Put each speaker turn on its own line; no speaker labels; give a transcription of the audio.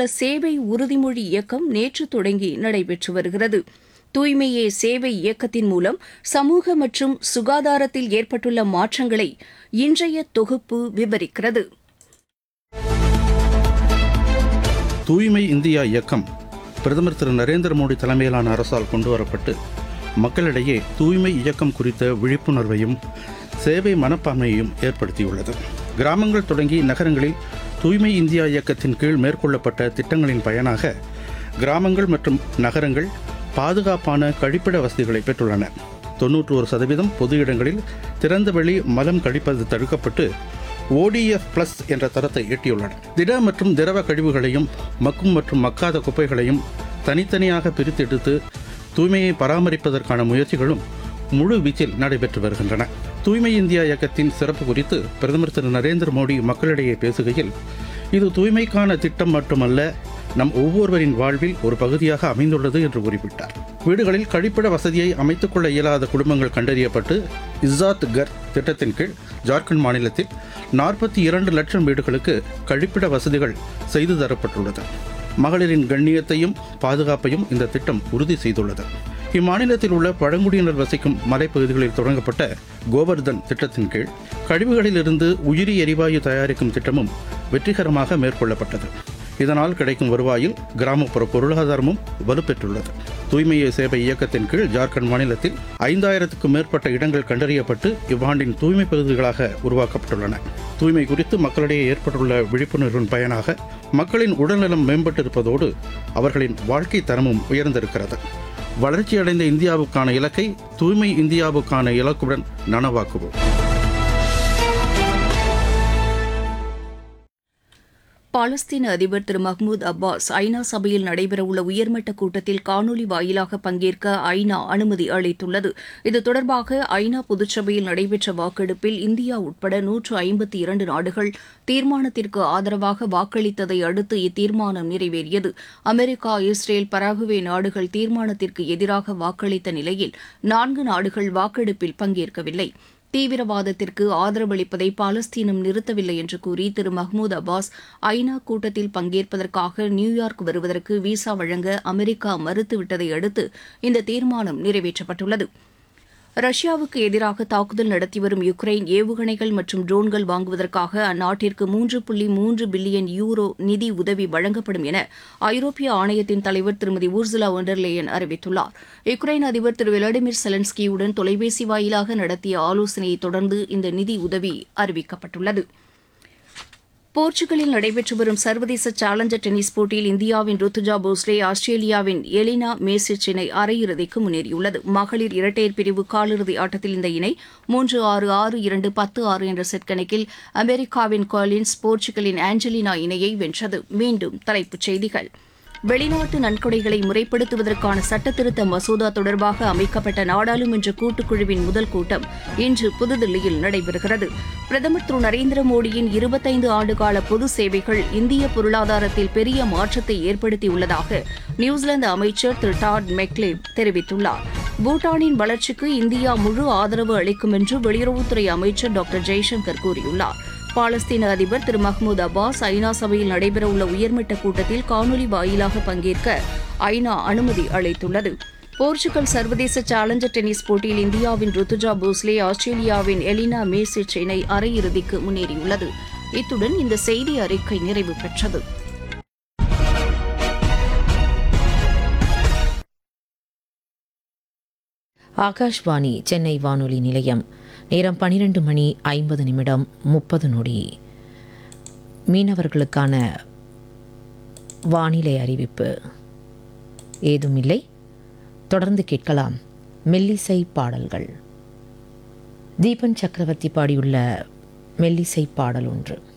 கால சேவை உறுதிமொழி இயக்கம் நேற்று தொடங்கி நடைபெற்று வருகிறது தூய்மையே சேவை இயக்கத்தின் மூலம் சமூக மற்றும் சுகாதாரத்தில் ஏற்பட்டுள்ள மாற்றங்களை இன்றைய தொகுப்பு விவரிக்கிறது
தூய்மை இந்தியா இயக்கம் பிரதமர் திரு நரேந்திர மோடி தலைமையிலான அரசால் கொண்டுவரப்பட்டு மக்களிடையே தூய்மை இயக்கம் குறித்த விழிப்புணர்வையும் சேவை மனப்பான்மையையும் ஏற்படுத்தியுள்ளது கிராமங்கள் தொடங்கி நகரங்களில் தூய்மை இந்தியா இயக்கத்தின் கீழ் மேற்கொள்ளப்பட்ட திட்டங்களின் பயனாக கிராமங்கள் மற்றும் நகரங்கள் பாதுகாப்பான கழிப்பிட வசதிகளை பெற்றுள்ளன தொன்னூற்று ஒரு சதவீதம் பொது இடங்களில் திறந்தவெளி மலம் கழிப்பது தடுக்கப்பட்டு ஓடிஎஃப் பிளஸ் என்ற தரத்தை எட்டியுள்ளன திட மற்றும் திரவ கழிவுகளையும் மக்கும் மற்றும் மக்காத குப்பைகளையும் தனித்தனியாக பிரித்தெடுத்து தூய்மையை பராமரிப்பதற்கான முயற்சிகளும் முழு வீச்சில் நடைபெற்று வருகின்றன தூய்மை இந்தியா இயக்கத்தின் சிறப்பு குறித்து பிரதமர் திரு நரேந்திர மோடி மக்களிடையே பேசுகையில் இது தூய்மைக்கான திட்டம் மட்டுமல்ல நம் ஒவ்வொருவரின் வாழ்வில் ஒரு பகுதியாக அமைந்துள்ளது என்று குறிப்பிட்டார் வீடுகளில் கழிப்பிட வசதியை அமைத்துக் கொள்ள இயலாத குடும்பங்கள் கண்டறியப்பட்டு இஸ்ஸாத் கர் திட்டத்தின் கீழ் ஜார்க்கண்ட் மாநிலத்தில் நாற்பத்தி இரண்டு லட்சம் வீடுகளுக்கு கழிப்பிட வசதிகள் செய்து தரப்பட்டுள்ளது மகளிரின் கண்ணியத்தையும் பாதுகாப்பையும் இந்த திட்டம் உறுதி செய்துள்ளது இம்மாநிலத்தில் உள்ள பழங்குடியினர் வசிக்கும் மலைப்பகுதிகளில் தொடங்கப்பட்ட கோவர்தன் திட்டத்தின் கீழ் கழிவுகளிலிருந்து உயிரி எரிவாயு தயாரிக்கும் திட்டமும் வெற்றிகரமாக மேற்கொள்ளப்பட்டது இதனால் கிடைக்கும் வருவாயில் கிராமப்புற பொருளாதாரமும் வலுப்பெற்றுள்ளது தூய்மையை சேவை இயக்கத்தின் கீழ் ஜார்க்கண்ட் மாநிலத்தில் ஐந்தாயிரத்துக்கும் மேற்பட்ட இடங்கள் கண்டறியப்பட்டு இவ்வாண்டின் தூய்மை பகுதிகளாக உருவாக்கப்பட்டுள்ளன தூய்மை குறித்து மக்களிடையே ஏற்பட்டுள்ள விழிப்புணர்வின் பயனாக மக்களின் உடல்நலம் மேம்பட்டிருப்பதோடு அவர்களின் வாழ்க்கை தரமும் உயர்ந்திருக்கிறது வளர்ச்சியடைந்த இந்தியாவுக்கான இலக்கை தூய்மை இந்தியாவுக்கான இலக்குடன் நனவாக்குவோம்
பாலஸ்தீன அதிபர் திரு மஹ்மூத் அப்பாஸ் ஐநா சபையில் நடைபெறவுள்ள உயர்மட்ட கூட்டத்தில் காணொலி வாயிலாக பங்கேற்க ஐநா அனுமதி அளித்துள்ளது இது தொடர்பாக ஐநா பொதுச்சபையில் நடைபெற்ற வாக்கெடுப்பில் இந்தியா உட்பட நூற்று ஐம்பத்தி இரண்டு நாடுகள் தீர்மானத்திற்கு ஆதரவாக வாக்களித்ததை அடுத்து இத்தீர்மானம் நிறைவேறியது அமெரிக்கா இஸ்ரேல் பராகுவே நாடுகள் தீர்மானத்திற்கு எதிராக வாக்களித்த நிலையில் நான்கு நாடுகள் வாக்கெடுப்பில் பங்கேற்கவில்லை தீவிரவாதத்திற்கு ஆதரவளிப்பதை பாலஸ்தீனம் நிறுத்தவில்லை என்று கூறி திரு மஹ்மூத் அப்பாஸ் ஐநா கூட்டத்தில் பங்கேற்பதற்காக நியூயார்க் வருவதற்கு விசா வழங்க அமெரிக்கா மறுத்துவிட்டதை அடுத்து இந்த தீர்மானம் நிறைவேற்றப்பட்டுள்ளது ரஷ்யாவுக்கு எதிராக தாக்குதல் நடத்தி வரும் யுக்ரைன் ஏவுகணைகள் மற்றும் ட்ரோன்கள் வாங்குவதற்காக அந்நாட்டிற்கு மூன்று புள்ளி மூன்று பில்லியன் யூரோ நிதி உதவி வழங்கப்படும் என ஐரோப்பிய ஆணையத்தின் தலைவர் திருமதி ஊர்சுலா ஒண்டர்லேயன் அறிவித்துள்ளார் யுக்ரைன் அதிபர் திரு விளாடிமிர் செலன்ஸ்கியுடன் தொலைபேசி வாயிலாக நடத்திய ஆலோசனையை தொடர்ந்து இந்த நிதி உதவி அறிவிக்கப்பட்டுள்ளது போர்ச்சுகலில் நடைபெற்று வரும் சர்வதேச சேலஞ்சர் டென்னிஸ் போட்டியில் இந்தியாவின் ருத்துஜா போஸ்லே ஆஸ்திரேலியாவின் எலினா மேசிச் இணை அரையிறுதிக்கு முன்னேறியுள்ளது மகளிர் இரட்டையர் பிரிவு காலிறுதி ஆட்டத்தில் இந்த இணை மூன்று ஆறு ஆறு இரண்டு பத்து ஆறு என்ற செட் கணக்கில் அமெரிக்காவின் காலின்ஸ் போர்ச்சுகலின் ஆஞ்சலினா இணையை வென்றது மீண்டும் தலைப்புச் செய்திகள் வெளிநாட்டு நன்கொடைகளை முறைப்படுத்துவதற்கான சட்டத்திருத்த மசோதா தொடர்பாக அமைக்கப்பட்ட நாடாளுமன்ற கூட்டுக்குழுவின் முதல் கூட்டம் இன்று புதுதில்லியில் நடைபெறுகிறது பிரதமர் திரு நரேந்திர மோடியின் இருபத்தைந்து ஆண்டுகால பொது சேவைகள் இந்திய பொருளாதாரத்தில் பெரிய மாற்றத்தை ஏற்படுத்தியுள்ளதாக நியூசிலாந்து அமைச்சர் திரு டாட் மெக்லேவ் தெரிவித்துள்ளார் பூட்டானின் வளர்ச்சிக்கு இந்தியா முழு ஆதரவு அளிக்கும் என்று வெளியுறவுத்துறை அமைச்சர் டாக்டர் ஜெய்சங்கர் கூறியுள்ளார் பாலஸ்தீன அதிபர் திரு மஹ்மூத் அப்பாஸ் ஐநா சபையில் நடைபெறவுள்ள உயர்மட்ட கூட்டத்தில் காணொலி வாயிலாக பங்கேற்க ஐநா அனுமதி அளித்துள்ளது போர்ச்சுகல் சர்வதேச சேலஞ்சர் டென்னிஸ் போட்டியில் இந்தியாவின் ருத்துஜா போஸ்லே ஆஸ்திரேலியாவின் எலினா மேசிச் இணை அரையிறுதிக்கு முன்னேறியுள்ளது இத்துடன் இந்த செய்தி அறிக்கை நிறைவு பெற்றது
ஆகாஷ்வாணி சென்னை வானொலி நிலையம் நேரம் பன்னிரண்டு மணி ஐம்பது நிமிடம் முப்பது நொடி மீனவர்களுக்கான வானிலை அறிவிப்பு ஏதுமில்லை தொடர்ந்து கேட்கலாம் மெல்லிசை பாடல்கள் தீபன் சக்கரவர்த்தி பாடியுள்ள மெல்லிசை பாடல் ஒன்று